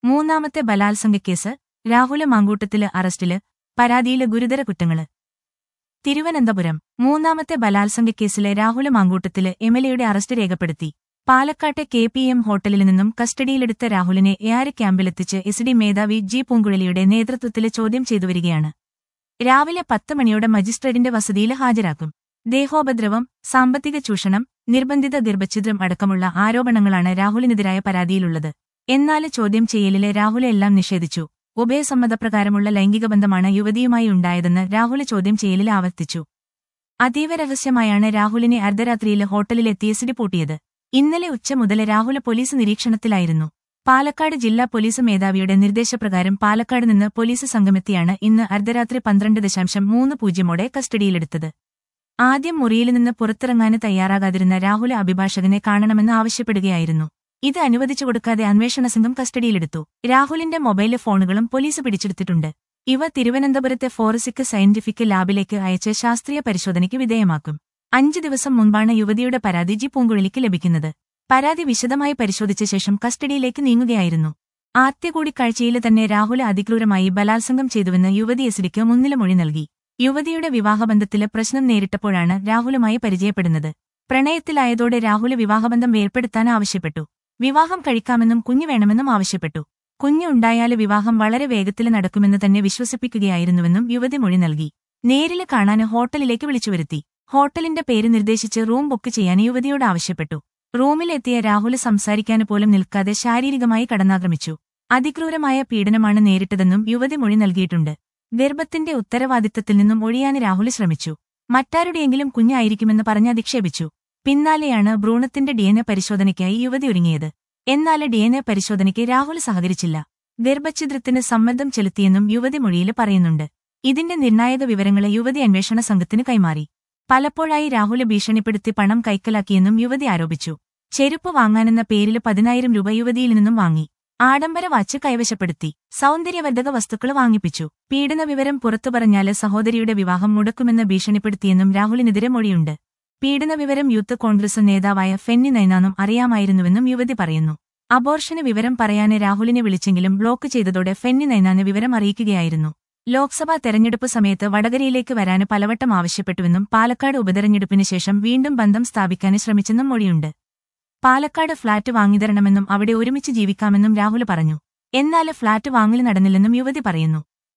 മൂന്നാമത്തെ ബലാത്സംഗക്കേസ് രാഹുല മാങ്കൂട്ടത്തില് അറസ്റ്റില് പരാതിയില് ഗുരുതര കുറ്റങ്ങള് തിരുവനന്തപുരം മൂന്നാമത്തെ ബലാത്സംഗക്കേസിലെ രാഹുല മാങ്കൂട്ടത്തില് എംഎൽഎയുടെ അറസ്റ്റ് രേഖപ്പെടുത്തി പാലക്കാട്ടെ കെ പി എം ഹോട്ടലിൽ നിന്നും കസ്റ്റഡിയിലെടുത്ത രാഹുലിനെ എയാര് ക്യാമ്പിലെത്തിച്ച് എസ് ഡി മേധാവി ജി പൂങ്കുഴലിയുടെ നേതൃത്വത്തില് ചോദ്യം ചെയ്തുവരികയാണ് രാവിലെ പത്ത് മണിയോടെ മജിസ്ട്രേറ്റിന്റെ വസതിയിൽ ഹാജരാക്കും ദേഹോപദ്രവം സാമ്പത്തിക ചൂഷണം നിർബന്ധിത ഗർഭഛിദ്രം അടക്കമുള്ള ആരോപണങ്ങളാണ് രാഹുലിനെതിരായ പരാതിയിലുള്ളത് എന്നാല് ചോദ്യം ചെയ്യലിലെ രാഹുൽ എല്ലാം നിഷേധിച്ചു ഉഭയസമ്മതപ്രകാരമുള്ള ലൈംഗിക ബന്ധമാണ് യുവതിയുമായി ഉണ്ടായതെന്ന് രാഹുൽ ചോദ്യം ചെയ്യലിൽ ആവർത്തിച്ചു അതീവ രഹസ്യമായാണ് രാഹുലിനെ അർദ്ധരാത്രിയിൽ ഹോട്ടലിലെത്തി എസിഡി പൂട്ടിയത് ഇന്നലെ ഉച്ച മുതൽ രാഹുൽ പോലീസ് നിരീക്ഷണത്തിലായിരുന്നു പാലക്കാട് ജില്ലാ പോലീസ് മേധാവിയുടെ നിർദ്ദേശപ്രകാരം പാലക്കാട് നിന്ന് പോലീസ് സംഘമെത്തിയാണ് ഇന്ന് അർദ്ധരാത്രി പന്ത്രണ്ട് ദശാംശം മൂന്ന് പൂജ്യമോടെ കസ്റ്റഡിയിലെടുത്തത് ആദ്യം മുറിയിൽ നിന്ന് പുറത്തിറങ്ങാന് തയ്യാറാകാതിരുന്ന രാഹുൽ അഭിഭാഷകനെ കാണണമെന്ന് ആവശ്യപ്പെടുകയായിരുന്നു ഇത് അനുവദിച്ചു കൊടുക്കാതെ അന്വേഷണ സംഘം കസ്റ്റഡിയിലെടുത്തു രാഹുലിന്റെ മൊബൈല് ഫോണുകളും പോലീസ് പിടിച്ചെടുത്തിട്ടുണ്ട് ഇവ തിരുവനന്തപുരത്തെ ഫോറസിക് സയന്റിഫിക് ലാബിലേക്ക് അയച്ച് ശാസ്ത്രീയ പരിശോധനയ്ക്ക് വിധേയമാക്കും അഞ്ച് ദിവസം മുൻപാണ് യുവതിയുടെ പരാതി ജി പൂങ്കുഴലിക്ക് ലഭിക്കുന്നത് പരാതി വിശദമായി പരിശോധിച്ച ശേഷം കസ്റ്റഡിയിലേക്ക് നീങ്ങുകയായിരുന്നു ആദ്യ കൂടിക്കാഴ്ചയിൽ തന്നെ രാഹുൽ അതിക്രൂരമായി ബലാത്സംഗം ചെയ്തുവെന്ന് യുവതി എസിഡിക്ക് മുന്നില മൊഴി നൽകി യുവതിയുടെ വിവാഹബന്ധത്തില് പ്രശ്നം നേരിട്ടപ്പോഴാണ് രാഹുലുമായി പരിചയപ്പെടുന്നത് പ്രണയത്തിലായതോടെ രാഹുൽ വിവാഹബന്ധം വേർപ്പെടുത്താൻ ആവശ്യപ്പെട്ടു വിവാഹം കഴിക്കാമെന്നും കുഞ്ഞു വേണമെന്നും ആവശ്യപ്പെട്ടു കുഞ്ഞു ഉണ്ടായാല് വിവാഹം വളരെ വേഗത്തിൽ നടക്കുമെന്ന് തന്നെ വിശ്വസിപ്പിക്കുകയായിരുന്നുവെന്നും യുവതി മൊഴി നൽകി നേരില് കാണാന് ഹോട്ടലിലേക്ക് വിളിച്ചുവരുത്തി ഹോട്ടലിന്റെ പേര് നിർദ്ദേശിച്ച് റൂം ബുക്ക് ചെയ്യാൻ യുവതിയോട് ആവശ്യപ്പെട്ടു റൂമിലെത്തിയ രാഹുൽ സംസാരിക്കാന് പോലും നിൽക്കാതെ ശാരീരികമായി കടന്നാക്രമിച്ചു അതിക്രൂരമായ പീഡനമാണ് നേരിട്ടതെന്നും യുവതി മൊഴി നൽകിയിട്ടുണ്ട് ഗർഭത്തിന്റെ ഉത്തരവാദിത്തത്തിൽ നിന്നും ഒഴിയാൻ രാഹുൽ ശ്രമിച്ചു മറ്റാരുടെയെങ്കിലും കുഞ്ഞായിരിക്കുമെന്ന് പറഞ്ഞ് അധിക്ഷേപിച്ചു പിന്നാലെയാണ് ഭ്രൂണത്തിന്റെ ഡിഎൻഎ പരിശോധനയ്ക്കായി യുവതി ഒരുങ്ങിയത് എന്നാൽ ഡിഎൻഎ പരിശോധനയ്ക്ക് രാഹുൽ സഹകരിച്ചില്ല ഗർഭഛിദ്രത്തിന് സമ്മർദ്ദം ചെലുത്തിയെന്നും യുവതി മൊഴിയിൽ പറയുന്നുണ്ട് ഇതിന്റെ നിർണായക വിവരങ്ങളെ യുവതി അന്വേഷണ സംഘത്തിന് കൈമാറി പലപ്പോഴായി രാഹുൽ ഭീഷണിപ്പെടുത്തി പണം കൈക്കലാക്കിയെന്നും യുവതി ആരോപിച്ചു ചെരുപ്പ് വാങ്ങാനെന്ന പേരിൽ പതിനായിരം രൂപ യുവതിയിൽ നിന്നും വാങ്ങി ആഡംബര വാച്ച് കൈവശപ്പെടുത്തി സൗന്ദര്യവർദ്ധക വസ്തുക്കൾ വാങ്ങിപ്പിച്ചു പീഡന വിവരം പുറത്തു പറഞ്ഞാല് സഹോദരിയുടെ വിവാഹം മുടക്കുമെന്ന് ഭീഷണിപ്പെടുത്തിയെന്നും രാഹുലിനെതിരെ മൊഴിയുണ്ട് പീഡന വിവരം യൂത്ത് കോൺഗ്രസ് നേതാവായ ഫെന്നി നൈനാനും അറിയാമായിരുന്നുവെന്നും യുവതി പറയുന്നു അബോർഷന് വിവരം പറയാന് രാഹുലിനെ വിളിച്ചെങ്കിലും ബ്ലോക്ക് ചെയ്തതോടെ ഫെന്നി നൈനാന് വിവരം അറിയിക്കുകയായിരുന്നു ലോക്സഭാ തെരഞ്ഞെടുപ്പ് സമയത്ത് വടകരയിലേക്ക് വരാന് പലവട്ടം ആവശ്യപ്പെട്ടുവെന്നും പാലക്കാട് ഉപതെരഞ്ഞെടുപ്പിന് ശേഷം വീണ്ടും ബന്ധം സ്ഥാപിക്കാന് ശ്രമിച്ചെന്നും മൊഴിയുണ്ട് പാലക്കാട് ഫ്ളാറ്റ് വാങ്ങിത്തരണമെന്നും അവിടെ ഒരുമിച്ച് ജീവിക്കാമെന്നും രാഹുൽ പറഞ്ഞു എന്നാല് ഫ്ളാറ്റ് വാങ്ങൽ നടന്നില്ലെന്നും യുവതി പറയുന്നു